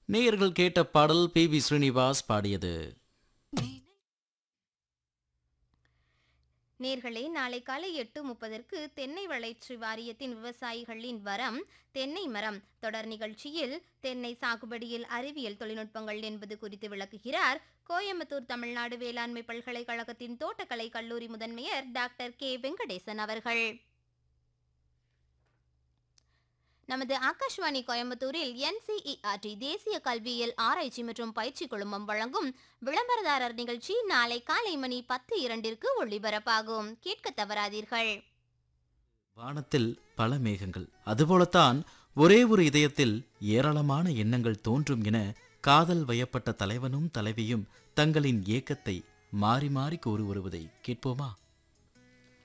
நேயர்கள் கேட்ட பாடல் பி வி ஸ்ரீனிவாஸ் பாடியது நேர்களே நாளை காலை எட்டு முப்பதற்கு தென்னை வளர்ச்சி வாரியத்தின் விவசாயிகளின் வரம் தென்னை மரம் தொடர் நிகழ்ச்சியில் தென்னை சாகுபடியில் அறிவியல் தொழில்நுட்பங்கள் என்பது குறித்து விளக்குகிறார் கோயம்புத்தூர் தமிழ்நாடு வேளாண்மை பல்கலைக்கழகத்தின் தோட்டக்கலை கல்லூரி முதன்மையர் டாக்டர் கே வெங்கடேசன் அவர்கள் நமது ஆகாஷ்வாணி கோயம்புத்தூரில் என்சிஇஆர்டி தேசிய கல்வியியல் ஆராய்ச்சி மற்றும் பயிற்சி குழுமம் வழங்கும் விளம்பரதாரர் நிகழ்ச்சி நாளை காலை மணி பத்து இரண்டிற்கு ஒளிபரப்பாகும் கேட்க தவறாதீர்கள் வானத்தில் பல மேகங்கள் அதுபோலத்தான் ஒரே ஒரு இதயத்தில் ஏராளமான எண்ணங்கள் தோன்றும் என காதல் வயப்பட்ட தலைவனும் தலைவியும் தங்களின் ஏக்கத்தை மாறி மாறி கூறி வருவதை கேட்போமா